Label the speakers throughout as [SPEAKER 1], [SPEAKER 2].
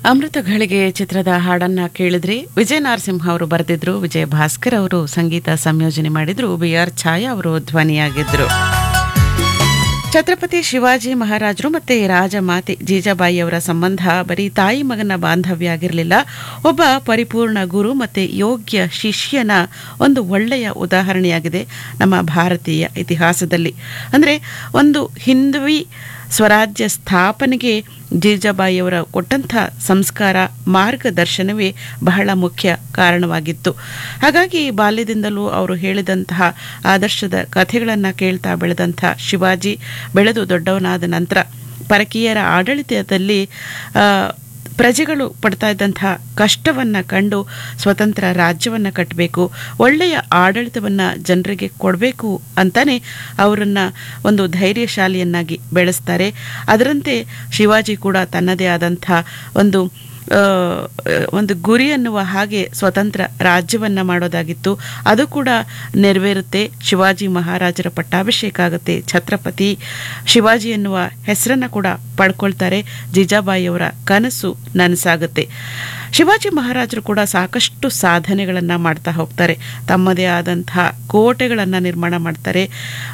[SPEAKER 1] ಅಮೃತ ಘಳಿಗೆ ಚಿತ್ರದ ಹಾಡನ್ನ ಕೇಳಿದ್ರಿ ವಿಜಯ ನರಸಿಂಹ ಅವರು ಬರೆದಿದ್ರು ವಿಜಯ ಭಾಸ್ಕರ್ ಅವರು ಸಂಗೀತ ಸಂಯೋಜನೆ ಮಾಡಿದ್ರು ಬಿ ಆರ್ ಛಾಯಾ ಅವರು ಧ್ವನಿಯಾಗಿದ್ರು ಛತ್ರಪತಿ ಶಿವಾಜಿ ಮಹಾರಾಜರು ಮತ್ತೆ ರಾಜಮಾತೆ ಜೀಜಾಬಾಯಿ ಅವರ ಸಂಬಂಧ ಬರೀ ತಾಯಿ ಮಗನ ಬಾಂಧವ್ಯ ಆಗಿರಲಿಲ್ಲ ಒಬ್ಬ ಪರಿಪೂರ್ಣ ಗುರು ಮತ್ತೆ ಯೋಗ್ಯ ಶಿಷ್ಯನ ಒಂದು ಒಳ್ಳೆಯ ಉದಾಹರಣೆಯಾಗಿದೆ ನಮ್ಮ ಭಾರತೀಯ ಇತಿಹಾಸದಲ್ಲಿ ಅಂದರೆ ಒಂದು ಹಿಂದ್ವಿ ಸ್ವರಾಜ್ಯ ಸ್ಥಾಪನೆಗೆ ಜೀಜಾಬಾಯಿಯವರ ಕೊಟ್ಟಂಥ ಸಂಸ್ಕಾರ ಮಾರ್ಗದರ್ಶನವೇ ಬಹಳ ಮುಖ್ಯ ಕಾರಣವಾಗಿತ್ತು ಹಾಗಾಗಿ ಬಾಲ್ಯದಿಂದಲೂ ಅವರು ಹೇಳಿದಂತಹ ಆದರ್ಶದ ಕಥೆಗಳನ್ನು ಕೇಳ್ತಾ ಬೆಳೆದಂಥ ಶಿವಾಜಿ ಬೆಳೆದು ದೊಡ್ಡವನಾದ ನಂತರ ಪರಕೀಯರ ಆಡಳಿತದಲ್ಲಿ ಆ, ಪ್ರಜೆಗಳು ಪಡ್ತಾ ಇದ್ದಂತಹ ಕಷ್ಟವನ್ನು ಕಂಡು ಸ್ವತಂತ್ರ ರಾಜ್ಯವನ್ನು ಕಟ್ಟಬೇಕು ಒಳ್ಳೆಯ ಆಡಳಿತವನ್ನು ಜನರಿಗೆ ಕೊಡಬೇಕು ಅಂತಾನೆ ಅವರನ್ನು ಒಂದು ಧೈರ್ಯಶಾಲಿಯನ್ನಾಗಿ ಬೆಳೆಸ್ತಾರೆ ಅದರಂತೆ ಶಿವಾಜಿ ಕೂಡ ತನ್ನದೇ ಆದಂಥ ಒಂದು ಆ, ಒಂದು ಗುರಿ ಅನ್ನುವ ಹಾಗೆ ಸ್ವತಂತ್ರ ರಾಜ್ಯವನ್ನ ಮಾಡೋದಾಗಿತ್ತು ಅದು ಕೂಡ ನೆರವೇರುತ್ತೆ ಶಿವಾಜಿ ಮಹಾರಾಜರ ಪಟ್ಟಾಭಿಷೇಕ ಆಗುತ್ತೆ ಛತ್ರಪತಿ ಶಿವಾಜಿ ಎನ್ನುವ ಹೆಸರನ್ನ ಕೂಡ ಪಡ್ಕೊಳ್ತಾರೆ ಜೀಜಾಬಾಯಿಯವರ ಕನಸು ನನಸಾಗುತ್ತೆ ಶಿವಾಜಿ ಮಹಾರಾಜರು ಕೂಡ ಸಾಕಷ್ಟು ಸಾಧನೆಗಳನ್ನು ಮಾಡ್ತಾ ಹೋಗ್ತಾರೆ ತಮ್ಮದೇ ಆದಂತಹ ಕೋಟೆಗಳನ್ನು ನಿರ್ಮಾಣ ಮಾಡ್ತಾರೆ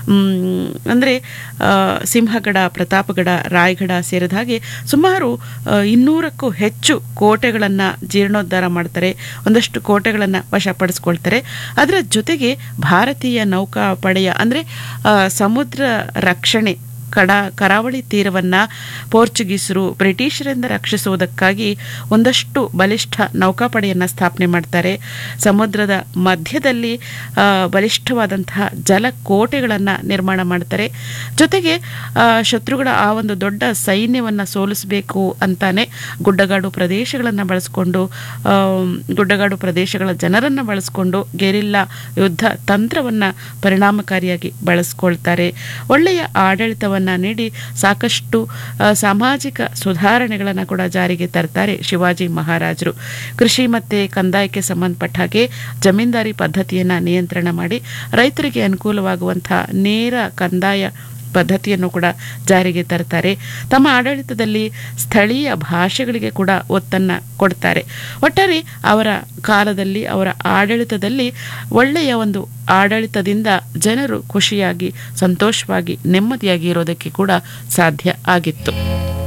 [SPEAKER 1] ಮ್, ಅಂದ್ರೆ ಆ, ಸಿಂಹಗಡ ಪ್ರತಾಪಗಡ ರಾಯಗಢ ಸೇರಿದ ಹಾಗೆ ಸುಮಾರು ಆ, ಇನ್ನೂರಕ್ಕೂ ಹೆಚ್ಚು ಕೋಟೆಗಳನ್ನು ಜೀರ್ಣೋದ್ಧಾರ ಮಾಡ್ತಾರೆ ಒಂದಷ್ಟು ಕೋಟೆಗಳನ್ನು ವಶಪಡಿಸ್ಕೊಳ್ತಾರೆ ಅದರ ಜೊತೆಗೆ ಭಾರತೀಯ ನೌಕಾಪಡೆಯ ಅಂದರೆ ಆ, ಸಮುದ್ರ ರಕ್ಷಣೆ ಕಡ ಕರಾವಳಿ ತೀರವನ್ನ ಪೋರ್ಚುಗೀಸರು ಬ್ರಿಟಿಷರಿಂದ ರಕ್ಷಿಸುವುದಕ್ಕಾಗಿ ಒಂದಷ್ಟು ಬಲಿಷ್ಠ ನೌಕಾಪಡೆಯನ್ನ ಸ್ಥಾಪನೆ ಮಾಡ್ತಾರೆ ಸಮುದ್ರದ ಮಧ್ಯದಲ್ಲಿ ಆ, ಬಲಿಷ್ಠವಾದಂತಹ ಜಲಕೋಟೆಗಳನ್ನು ನಿರ್ಮಾಣ ಮಾಡ್ತಾರೆ ಜೊತೆಗೆ ಆ, ಶತ್ರುಗಳ ಆ ಒಂದು ದೊಡ್ಡ ಸೈನ್ಯವನ್ನ ಸೋಲಿಸಬೇಕು ಅಂತಾನೆ ಗುಡ್ಡಗಾಡು ಪ್ರದೇಶಗಳನ್ನು ಬಳಸ್ಕೊಂಡು ಆ, ಗುಡ್ಡಗಾಡು ಪ್ರದೇಶಗಳ ಜನರನ್ನು ಬಳಸ್ಕೊಂಡು ಗೆರಿಲ್ಲಾ ಯುದ್ಧ ತಂತ್ರವನ್ನ ಪರಿಣಾಮಕಾರಿಯಾಗಿ ಬಳಸ್ಕೊಳ್ತಾರೆ ಒಳ್ಳೆಯ ಆಡಳಿತವನ್ನ ನೀಡಿ ಸಾಕಷ್ಟು ಆ, ಸಾಮಾಜಿಕ ಸುಧಾರಣೆಗಳನ್ನು ಕೂಡ ಜಾರಿಗೆ ತರ್ತಾರೆ ಶಿವಾಜಿ ಮಹಾರಾಜರು ಕೃಷಿ ಮತ್ತೆ ಕಂದಾಯಕ್ಕೆ ಸಂಬಂಧಪಟ್ಟ ಹಾಗೆ ಜಮೀನ್ದಾರಿ ಪದ್ಧತಿಯನ್ನ ನಿಯಂತ್ರಣ ಮಾಡಿ ರೈತರಿಗೆ ಅನುಕೂಲವಾಗುವಂತಹ ನೇರ ಕಂದಾಯ ಪದ್ಧತಿಯನ್ನು ಕೂಡ ಜಾರಿಗೆ ತರ್ತಾರೆ ತಮ್ಮ ಆಡಳಿತದಲ್ಲಿ ಸ್ಥಳೀಯ ಭಾಷೆಗಳಿಗೆ ಕೂಡ ಒತ್ತನ್ನ ಕೊಡ್ತಾರೆ ಒಟ್ಟಾರೆ ಅವರ ಕಾಲದಲ್ಲಿ ಅವರ ಆಡಳಿತದಲ್ಲಿ ಒಳ್ಳೆಯ ಒಂದು ಆಡಳಿತದಿಂದ ಜನರು ಖುಷಿಯಾಗಿ ಸಂತೋಷವಾಗಿ ನೆಮ್ಮದಿಯಾಗಿ ಇರೋದಕ್ಕೆ ಕೂಡ ಸಾಧ್ಯ ಆಗಿತ್ತು